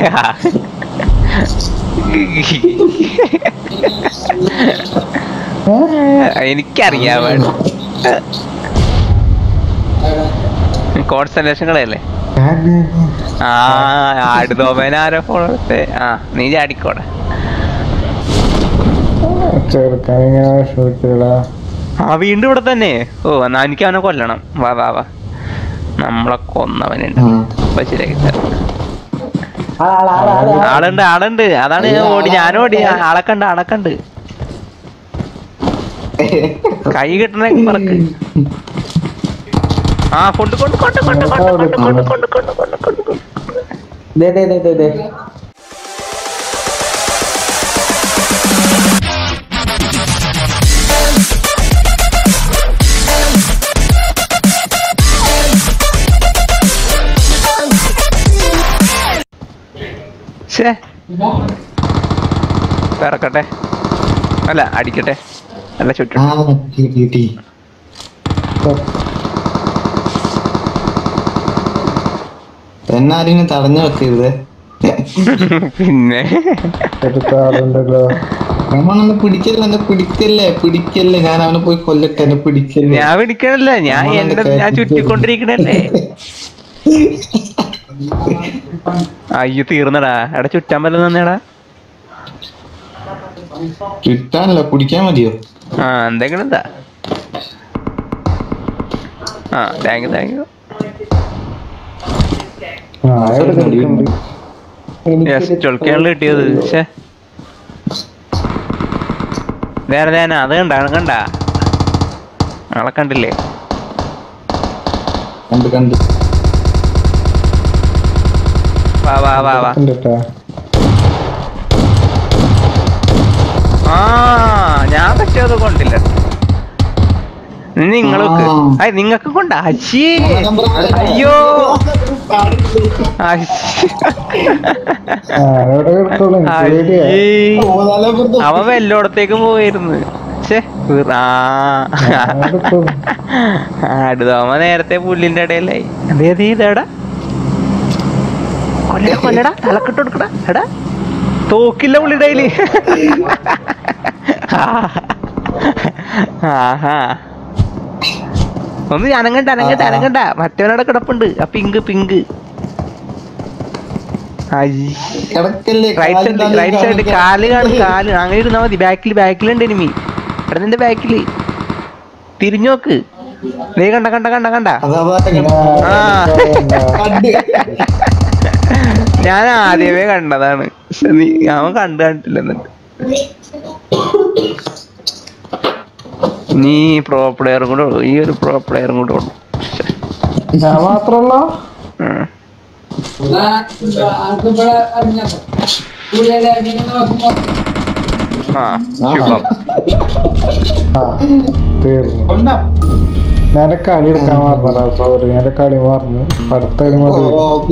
എനിക്കറിയാൻ വേണം കോൺസെൻട്രേഷനുകളല്ലേ ആ ആടുതോമേന ആരോ ഫോൺ എടുത്തേ ആ നീ ചാടിക്കോടെ ചെറുക്കാൻ ഇങ്ങനെ വിഷമിക്കടാ ആ വീണ്ടും ഇവിടെ തന്നെ ഓ എന്നാ എനിക്ക് അവനെ കൊല്ലണം വാ വാ വാ നമ്മളെ കൊന്നവനുണ്ട് അപ്പൊ ശരിയാക്കി തരാം ആളുണ്ട് ആളുണ്ട് അതാണ് ഞാൻ ഓടി ഞാൻ ഓടി ആളെ കണ്ട് ആളെ കണ്ട് കൈ കിട്ടണ പറക്ക് ആ കൊണ്ട് കൊണ്ട് കൊണ്ട് കൊണ്ട് കൊണ്ട് കൊണ്ട് കൊണ്ട് കൊണ്ട് കൊണ്ട് കൊണ്ട് കൊണ്ട് കൊണ്ട് ദേ ദേ ദേ ദേ ദേ ശ്ശേ പിറക്കട്ടെ അല്ല അടിക്കട്ടെ അല്ല ചുറ്റും ആ കിട്ടി കിട്ടി എന്നാരും തടഞ്ഞു വെക്കരുത് പിന്നെ എടുത്ത ആളുണ്ടല്ലോ നമ്മളൊന്ന് പിടിക്കല്ലേ എന്നെ പിടിക്കല്ലേ പിടിക്കല്ലേ ഞാൻ അവനെ പോയി കൊല്ലട്ടെ എന്നെ പിടിക്കല്ലേ ഞാൻ പിടിക്കണല്ല ഞാൻ എന്റെ ഞാൻ ചുറ്റിക്കൊണ്ടിരിക്കണല്ലേ അയ്യോ തീർന്നടാ എടാ ചുറ്റാൻ പറ്റുന്ന തന്നെടാ കിട്ടാനല്ല പിടിക്കാൻ മതിയോ ആ എന്തെങ്കിലും എന്താ ആ താങ്ക് യു താങ്ക് യു ആ എവിടെ കിടക്കുന്നുണ്ട് യെസ് ചൊളിക്കാണല്ലോ കിട്ടിയത് ഛേ വേറെ ഞാൻ അത് കണ്ട അത് കണ്ട ആളെ കണ്ടില്ലേ കണ്ട് കണ്ട് വാ വാ വാ വാ കണ്ടിട്ടാ ആ ഞാൻ പറ്റിയത് കൊണ്ടില്ല നിങ്ങൾക്ക് ആ. നിങ്ങൾക്ക് കൊണ്ട അശ്ശേ അയ്യോ അശ്ശേ. ആ എവിടെ കിടക്കുള്ളൂ എനിക്ക് പേടിയാ അയ്യേ. അവൻ വല്ലോടത്തേക്കും പോയിരുന്നു ഛേ, വെറു- ആ ആടിപ്പം അടുതോമ നേരത്തെ പുല്ലിന്റെ ഇടയിലായി അതേ അതേ ഇതാടാ കൊല്ലടാ കൊല്ലടാ തലക്കെട്ട് കൊടുക്കടാ എടാ തോക്കില്ല പുള്ളിയുടെ കയ്യില് ആഹാ ഒന്ന് അനങ്ങണ്ട അനങ്ങണ്ട അനങ്ങണ്ട മറ്റവനവിടെ കിടപ്പുണ്ട് ആ പിങ്ക് പിങ്ക് കിടക്കല്ലേ റൈറ്റ് സൈഡ് റൈറ്റ് സൈഡ് കാല് കാണും കാല് അങ്ങനെ ഇരുന്നാ മതി ബാക്കിൽ ബാക്കിലുണ്ട് എനിമി എടാ നിന്റെ ബാക്കില് തിരിഞ്ഞു നോക്ക് നീ കണ്ട കണ്ട കണ്ട കണ്ട ആ. കണ്ട് ഞാൻ ആദ്യമേ കണ്ടതാണ് പക്ഷെ നീ അവൻ കണ്ടു കണ്ടില്ല എന്നിട്ട് നീ പ്രോ പ്ലെയറും കൂടെ ഉള്ളു ഈ ഒരു പ്രോ പ്ലെയറും കൂടെ ഉള്ളു ശ്ശെ. ഞാൻ മാത്രല്ല ഉം. ആ ശുഭം ആ തീർന്നു ഞാൻ കളി എടുക്കാൻ മറന്നടാ സോറി ഞാൻ കളി മറന്നു അടുത്ത കളി മതി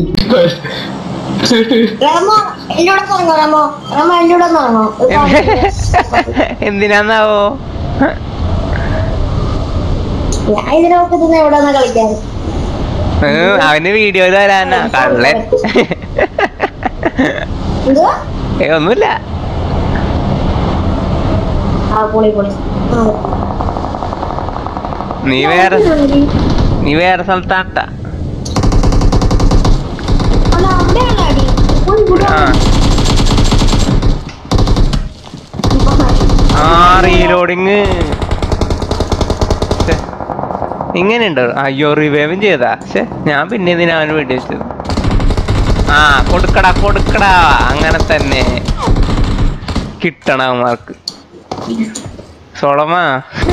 റമോ എന്നോട് പറഞ്ഞോ റമോ റമോ എന്നോട് പറഞ്ഞോ എന്തിനാന്നാവോ ഞാൻ ഇതിനൊക്കെ തന്നെ എവിടെ നിന്ന് കളിക്കാൻ ഏ, അവന് വീഡിയോയിൽ വരാനാ കള്ളൻ എന്തുവാ ഏ ഒന്നുമില്ല ആ പൊളി പൊളി ആ. നീ വേറെ നീ വേറെ സ്ഥലത്താട്ടാ അല്ല, അവിടെയാണോ അടി? പോയി ഇവിടെ ആ ആ റീലോഡിങ് ഇങ്ങനെ ഉണ്ടോ അയ്യോ റിവൈവും ചെയ്താ പക്ഷെ ഞാൻ പിന്നെ ഇതിന് അവന് വേണ്ടി വെച്ചത് ആ കൊടുക്കടാ കൊടുക്കടാ അങ്ങനെ തന്നെ കിട്ടണം അവന്മാർക്ക് സോളമാ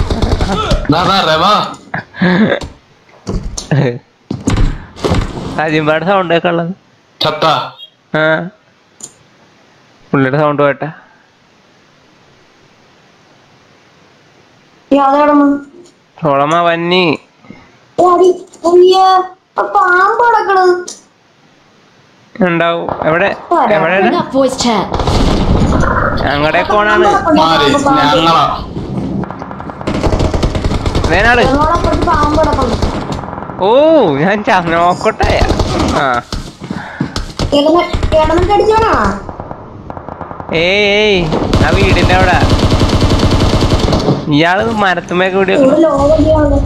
അജിമ്പാട് സൗണ്ട് ഒക്കെ ഉള്ളത് ആ പുള്ളിയുടെ സൗണ്ട് പോട്ടെ ഈ അതെവിടുന്ന്? സോളമ വന്നി ഈ അടി അയ്യോ ആ പാമ്പ് കിടക്കണത് ഉണ്ടാവും എവിടെ എവിടെ Bring up voice chat. ഞങ്ങളുടെ കോണാണ് ഞങ്ങളാ വേനാള് ഞങ്ങളപ്പുറത്ത് പാമ്പ് കിടക്കുന്നു ഓ ഞാൻ ച- നോക്കട്ടെ ആ കിടന്ന് കിടന്നിട്ട് അടിച്ചോണോ ഏയ് ഏയ് ആ വീടിന്റെ അവിടെ ഇയാള് മരത്തുമേ കൂടി ഇവിടെ ലോകം ചെയ്യാണല്ലോ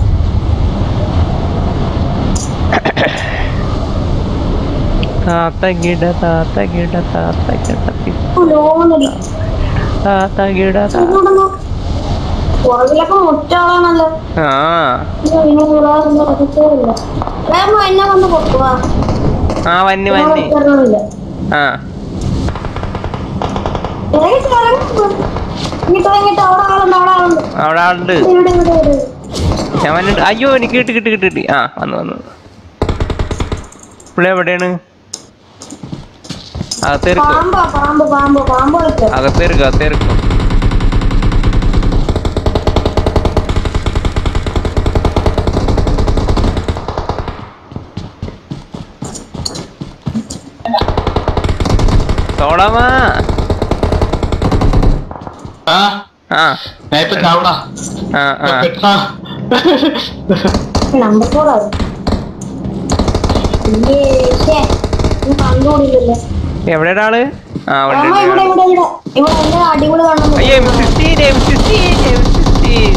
താത്ത കിട താത്ത കിട താത്ത കിട പി- ലോകം നടി താത്ത കിട താ- ഇങ്ങോട്ടൊന്ന് പുറകിലൊക്കെ മുറ്റാളാണല്ലോ ആ പിന്നെ കൂടാതെ നടക്കത്തേയില്ല വേഗം എന്നെ വന്ന് കൊടുക്കുക ആ വന്നി വന്നി ഇറങ്ങില്ല ആ ഇറങ്ങിട്ട് ഇറങ്ങി ഇങ്ങിട്ട് ഇറങ്ങിട്ട് അവിടെ ആളുണ്ട് അവിടെ ആളുണ്ട് അവിടെ ആളുണ്ട് ഇവിടെ ഇവിടെ ഇവിടെ ഞാൻ വന്നിട്ട് അയ്യോ എനിക്ക് കിട്ടി കിട്ടി കിട്ടി കിട്ടി ആ വന്നു വന്നു ഇവിടെ എവിടെയാണ് അകത്തേരിക്കോ പാമ്പ് പാമ്പ് പാമ്പ് പാമ്പ് കളിക്കാം അകത്തേരിക്കോ അകത്തേരിക്കോ തോളമാ ആ ആ ഞാൻ ഇപ്പൊ ചാവടാ ആ ആ പെട്ടാ നമ്പർ ഫോറാണ് കണ്ടുകൂടില്ലല്ലോ എവിടെയാണ് ആള് ആ അവിടെ അമ്മ ഉണ്ട്, ഇവിടെ ഇവിടെ. ഇവിടെ ഇവിടെ ഇവിടെ എന്റെ അടിപൊളി കാണുന്നു അയ്യോ M sixteen M sixteen M sixteen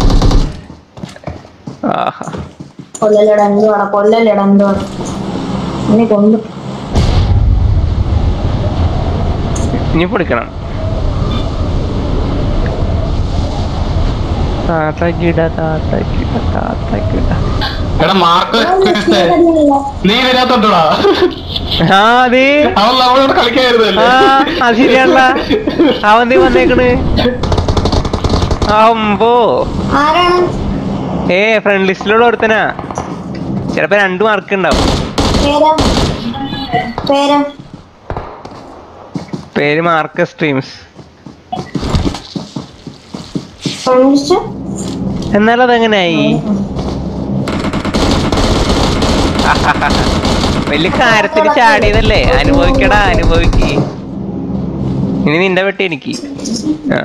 ആഹാ കൊല്ലല്ലട എന്തുവാണ് കൊല്ലല്ലട എന്തുവാണ് എന്നെ കൊണ്ടു ഇനി പൊടിക്കണം താത്ത കിട താത്ത കിട താത്ത കിട എടാ മാർക്ക് നീ വരാത്തോണ്ടോടാ ആ അതെ അവൻ നമ്മളോട് ആ കളിക്കായിരുന്നല്ലേ അത് ശരിയാണല്ല അവൻ ദേ വന്നേക്കണ് അമ്പോ ആരാണ് ഏ ഫ്രണ്ട് ലിസ്റ്റിലുള്ള ഒരുത്തനാ ചിലപ്പോ രണ്ട് മാർക്ക് ഉണ്ടാവും പേരാ പേരാ പേര് മാർക്ക് സ്ട്രീംസ് ഫ്രണ്ട്സ് എന്നാലും അതെങ്ങനെയായി വലിയ കാര്യത്തിന് ചാടിയതല്ലേ അനുഭവിക്കടാ അനുഭവിക്ക് ഇനി നിന്റെ വെട്ടി എനിക്ക് ആ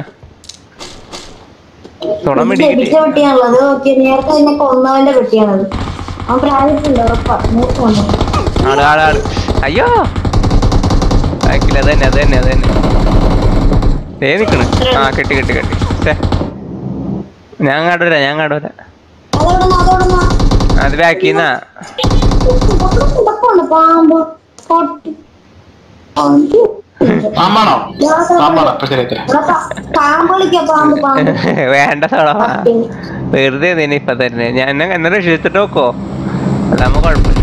തുണം ഇടിച്ച പിടിക്കില്ലേ വെട്ടിയാണല്ലോ അത് നോക്കി നേരത്തെ എന്നെ കൊന്നവന്റെ വെട്ടിയാണത് അവൻ പ്രായത്തിലുണ്ട് ഉറപ്പാ മൂത്ത് വന്നു ആള് ആള് ആള് അയ്യോ ബാക്കിൽ അത് തന്നെ അത് തന്നെ അത് തന്നെ ദേ നിക്കണ് ആ കെട്ടി കെട്ടി കെട്ടി ഛെ. ഞാൻ കടൂല ഞാൻ കടൂല അതോടൊന്ന് അതോടൊന്ന് അത് ബാക്കിന്നാ ഇതൊക്കെയാണ് പാമ്പ് പൊട്ടി അയ്യോ. പാമ്പാണോ ഞാൻ പാമ്പാണോ ഇപ്പൊ ശരിയായിട്ട് ഇവിടെ പ- പാമ്പ് കളിക്കാം പാമ്പ് പാമ്പ് വേണ്ട സോളമാ വെറുതെ ഇതിന് ഇപ്പൊ തന്നെ ഞാൻ എന്നെ എന്നെ രക്ഷിച്ചിട്ട് നോക്കോ അതാകുമ്പോ കുഴപ്പമില്ല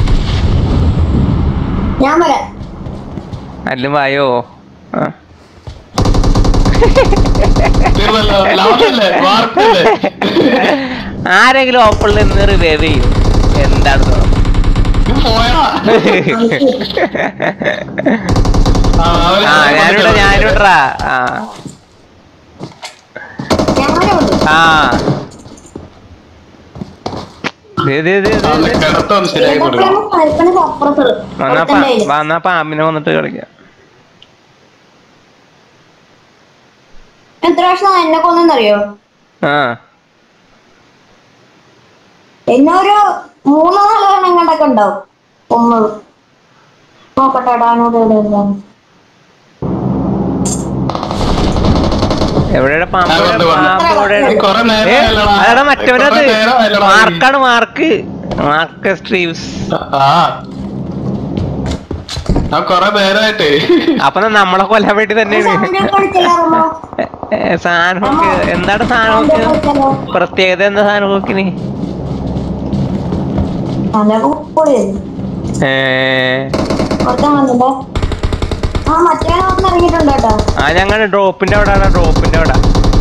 ഞാൻ വരാം അല്ലും വായോ ആ തീർന്നല്ലോ ലാഭല്ലേ മാർക്കല്ലേ ആരെങ്കിലും ഓപ്പണിൽ നിന്ന് റിവൈവ് ചെയ്യും എന്താണ് തോന്നുന്നത് പോയടാ ആ, അവര് ആ ഞാനിവിടെ ഞാനിവിടാ ആ ഞാൻ വരാം ആ ദേ, ദേ, ദേ, ദേ, അവന് ദേ. കിടത്തൊന്ന് ശരിയാക്കി കൊടുക്കണം പൽപ്പനക്ക് അപ്പുറത്തുള്ളു വന്നാ പാ- വന്നാ പാമ്പിനെ വന്നിട്ട് കളിക്കാം എത്ര വർഷം എന്നെ കൊന്നെന്നറിയോ ആ എന്നെ ഒരു മൂന്നോ നാലോ എണ്ണം കണ്ടൊക്കെ ഉണ്ടാവും ഒന്നത് നോക്കട്ടെ ഇടാനോട് ഇവിടെ എന്താണ് എവിടെയാണ് പാമ്പ് ആ, വന്ന്, വന്ന്. പാമ്പ് എവിടെയാണ്? ഈ കൊറേ നേരം ഏ, ആയല്ലോടാ. അതെടാ മറ്റവനത് കൊറേ നേരം ആയല്ലോടാ. മാർക്കാണ് മാർക്ക് മാർക്ക് സ്ട്രീംസ് ആ ആ കൊറേ നേരമായിട്ടേ അപ്പൊ നമ്മളെ കൊല്ലാൻ വേണ്ടി തന്നെയാണ് കളിച്ചല്ലോ ഏ, ഏ, സാധനം നോക്ക് എന്താണ് സാധനം നോക്ക് പ്രത്യേകത എന്താ സാധനം നോക്കിന് നല്ല പൊളിയായിരുന്നു ഏ ഒരുത്തൻ വന്നിട്ട് ആ മറ്റേ വന്ന് ഇറങ്ങിയിട്ടുണ്ട് കേട്ടോ ആ ഞങ്ങൾ ഡ്രോപ്പിന്റെ അവിടെ ഡ്രോപ്പിന്റെ അവിടെ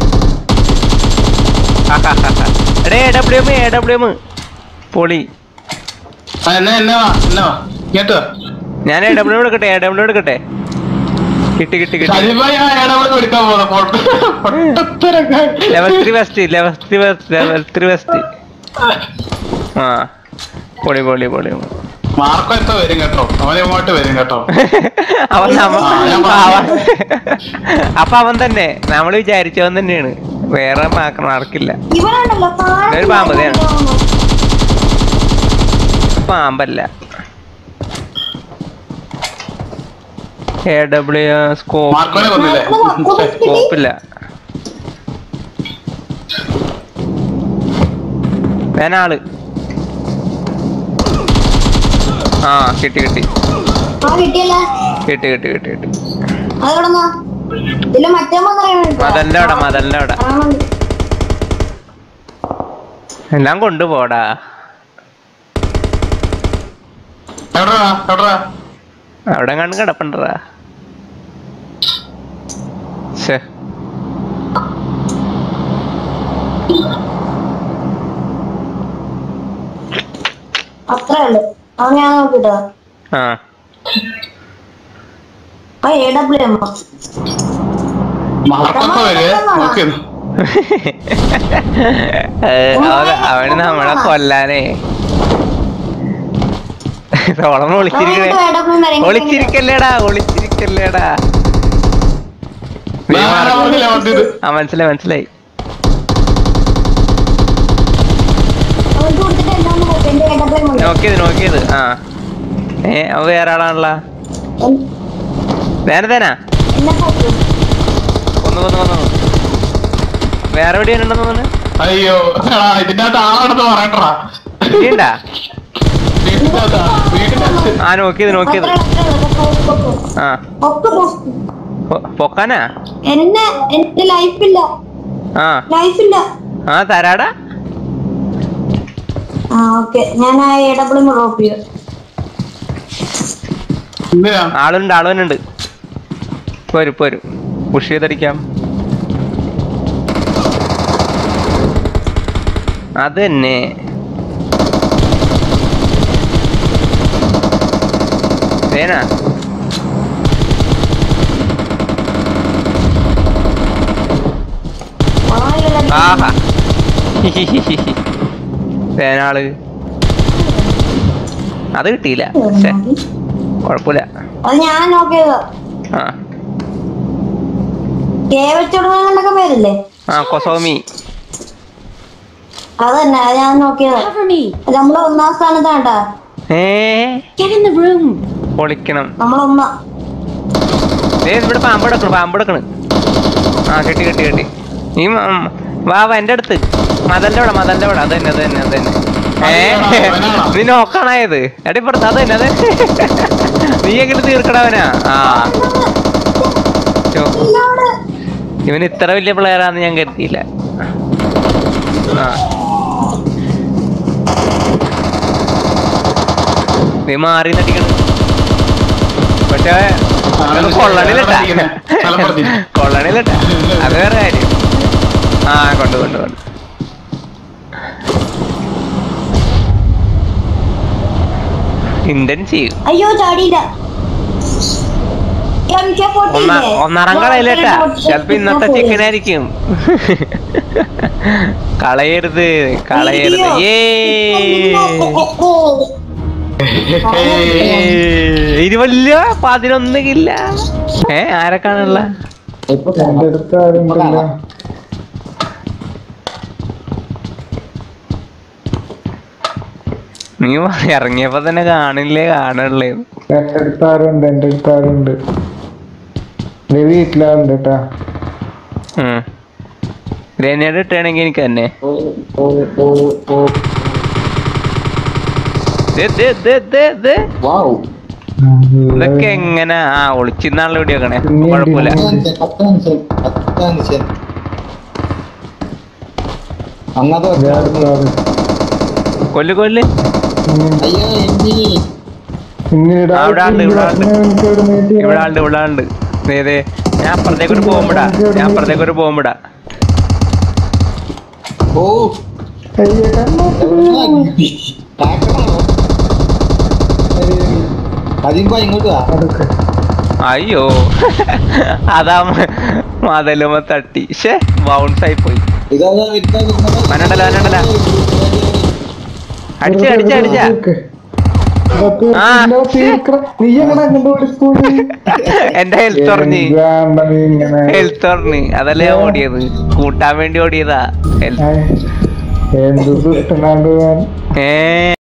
എടേ A W M A W M പൊളി ആ, എന്നാ എന്നാ വാ എന്നാ വാ കേട്ടോ ഞാൻ എ ഡബ്ല്യു എടുക്കട്ടെ എ ഡബ്ല്യു എടുക്കട്ടെ കിട്ടി കിട്ടി കിട്ടി ഷാജിഭായി ആ ഇടപെട്ട് എടുക്കാൻ പോകുന്ന പൊട്ടത്തരൊക്കെ level three vest level three vest level three vest ആ പൊളി പൊളി പൊളി മാർക്കോ ഇപ്പൊ വരും കേട്ടോ അവൻ ഇങ്ങോട്ട് വരും കേട്ടോ അവൻ നമ്മ ആ, ഞാൻ അവൻ അപ്പൊ അവൻ തന്നെ നമ്മൾ വിചാരിച്ചവൻ തന്നെയാണ് വേറെ മാർക്ക് മാർക്കില്ല ഇവനുണ്ടല്ലോ താഴെ ഒരു പാമ്പ് ദേ. പാമ്പല്ല എ ഡബ്ല്യു സ്കോപ്പ് മാർക്കോനെ കൊന്നില്ലേ സ്കോപ്പില്ല വേനാള് ആ കിട്ടി കിട്ടി ആ കിട്ടിയല്ല കിട്ടി കിട്ടി കിട്ടി കിട്ടി അത് കിടന്നോ ഇതില് മറ്റേ മതലിന്റെ അവിടെ മതലിന്റെ അവിടെ എല്ലാം കൊണ്ടുപോടാ എവിടെടാ എവിടെടാ അവിടെ കണ്ട് കിടപ്പണ്ടറാ ശേ അത്രേ ഉള്ളു അത് ഞാൻ നോക്കിട്ടോ ആ ആ എ ഡബ്ല്യു എം മാർക്കൊക്കെ വരെ നോക്കിയിരുന്നു ഏ, അവന് അവന് നമ്മളെ കൊല്ലാനേ സോളം ഒളിച്ചിരിക്കണേ എ ഡബ്ല്യു എം ഒളിച്ചിരിക്കല്ലേടാ ഒളിച്ചിരിക്കല്ലേടാ നീ വേറെ മാറി- ആളില്ല വണ്ടിയത് ആ മനസ്സിലായി മനസ്സിലായി അവർക്ക് കൊടുത്തിട്ട് എന്താന്ന് നോക്കി എന്റെ എ ഡബ്ല്യു എം ഉണ്ട് നോക്കിയത് നോക്കിയത് ആ ഏ അവ വേറെ ആളാണല്ലോ എൻ- വേറെ തേനാ എന്നെ പോക്ക് ഒന്ന് വന്ന് വന്നു വേറെ എവിടെ ഉണ്ടെന്ന് തോന്നുന്നു അയ്യോ എടാ ഇതിന്റെ അകത്ത് ആളാണെന്ന് പറയണ്ടാ ഇണ്ടാ വീട്ടിന്റെ അകത്താ വീട്ടിന്റെ അകത്ത് ആ നോക്കിയത് നോക്കിയത് അത്രേ അത്രേ ഉള്ളൂ പൊക്ക്, പൊക്ക്. ആ പൊക്ക്, പൊക്ക്. പൊ- പൊക്കാനാ എന്നെ എന്റെ ലൈഫില്ല ആ ലൈഫില്ല ആ തരാടാ ആ ഓക്കെ ഞാൻ ആ എ ഡബ്ല്യു എം ഡ്രോപ്പ് ചെയ്യും എന്തിനാ ആളുണ്ട് ആളുണ്ട് പോരും പോരും പുഷ് ചെയ്തടിക്കാം അത് തന്നെ തേനാ ആഹാ തേനാള് അത് കിട്ടിയില്ല ശ്ശെ, കുഴപ്പമില്ല അത് ഞാൻ നോക്കിയതാ ആ കെ വെച്ചോടുന്നൊക്കെ പേരില്ലേ ആ കൊസോമി അത് തന്നെ അത് ഞാൻ നോക്കിയതാ Cover me. അത് നമ്മള് ഒന്നാം സ്ഥാനത്താണ്ടാ ഏ Get in the room. പൊളിക്കണം നമ്മളൊന്ന ദേ ഇവിടെ പാമ്പെടുക്കണ് പാമ്പെടുക്കണ് ആ കിട്ടി കിട്ടി കിട്ടി നീ മ- ഉം, വാ വാ എന്റെ അടുത്ത് മതന്റെ അവിടെ മതന്റെ അവിടെ അത് തന്നെ അത് തന്നെ അത് തന്നെ ഏ അവനാണോ? നീ നോക്കണായത് എടി പുറത്ത് അത് തന്നെ അത് നീ എങ്ങനെ തീർക്കണവനാ ആ ചോ, ഇവൻ ഇത്ര വലിയ പ്ലെയറാന്ന് ഞാൻ കരുതിയില്ല ആ നീ മാറി നടിക്കണം പക്ഷേ അത് കൊള്ളണില്ലട്ടാ സ്ഥലം പറഞ്ഞില്ല. കൊള്ളണില്ലട്ടാ അത് വേറെ കാര്യം ആ കൊണ്ട് കൊണ്ട് കൊണ്ട് ഇന്റൻ ചെയ്യും അയ്യോ ചാടിയില്ല MK14 ഒന്നാ ഇല്ലേ? ഒന്നറം കളയില്ലട്ടാ ചെലപ്പോ ഇന്നത്തെ ചിക്കൻ ആയിരിക്കും കളയരുത് കളയരുത് ഏ ഇരുവല്ല പതിനൊന്ന് കില്ല ഏ ആരൊക്കെയാണുള്ള എന്റെ അടുത്ത് ആരുണ്ടല്ലോ നീ ഇറങ്ങിയപ്പോ തന്നെ കാണില്ലേ കാണുള്ളേ എന്റെ അടുത്ത് ആരുണ്ട് എന്റെ അടുത്ത് ആരുണ്ട് എന്റെ വീട്ടിലാളുണ്ട് കേട്ടാ ഗ്രനേഡ് ഇട്ടാണെങ്കിൽ എനിക്ക് തന്നെ ദേ, ദേ, ദേ, ദേ, ദേ. ഇതൊക്കെ എങ്ങനെ ആ ഒളിച്ചിന്നാണല്ലോ ഇവിടെ വെക്കണേ പിന്നെ കുഴപ്പമില്ല അങ്ങനത്തെ എന്റെ അടുത്ത് ആള്. കൊല്ല് കൊല്ല് ഉം. അയ്യോ എന്നെ പിന്നീട് ആ, ഇവിടെ ആളുണ്ട്, ഇവിടെ ആളുണ്ട്. എനിക്ക് ഇവിടെ നീട്ടി ഇവിടെ ആളുണ്ട് ഇവിടെ ആളുണ്ട് ദേ, ദേ. ഞാൻ അപ്പുറത്തേക്ക് ഒരു പോകുമ്പോടാ ഞാൻ അപ്പുറത്തേക്ക് ഒരു പോകുമ്പോടാ ഓ അയ്യോ, കണ്ണാടി. അതിപ്പോ ഇങ്ങോട്ട് വാ അതൊക്കെ അയ്യോ അതാ മ- മതലുമ തട്ടി ഷേ ബൗൺസ് ആയി പോയി ഇതാ വനണ്ടല്ലോ, വനണ്ടല്ലോ. അടിച്ച അടിച്ച അടിച്ച അതൊക്കെ. അതൊക്കെ ആ. ഇല്ലോ തീർക്കണം. നീ എങ്ങനെ അങ്ങോട്ട് ഓടിപ്പോയി എന്റെ ഹെൽത്ത് പറഞ്ഞ് എന്താണ്ടാ നീ ഇങ്ങനെ ഹെൽത്ത് പറഞ്ഞ് അതല്ലേ ഞാൻ ഓടിയത് കൂട്ടാൻ വേണ്ടി ഓടിയതാ ഹെൽത്ത് ഏ, എന്ത് ദുഷ്ടനാണ്ട് ഞാൻ ഏ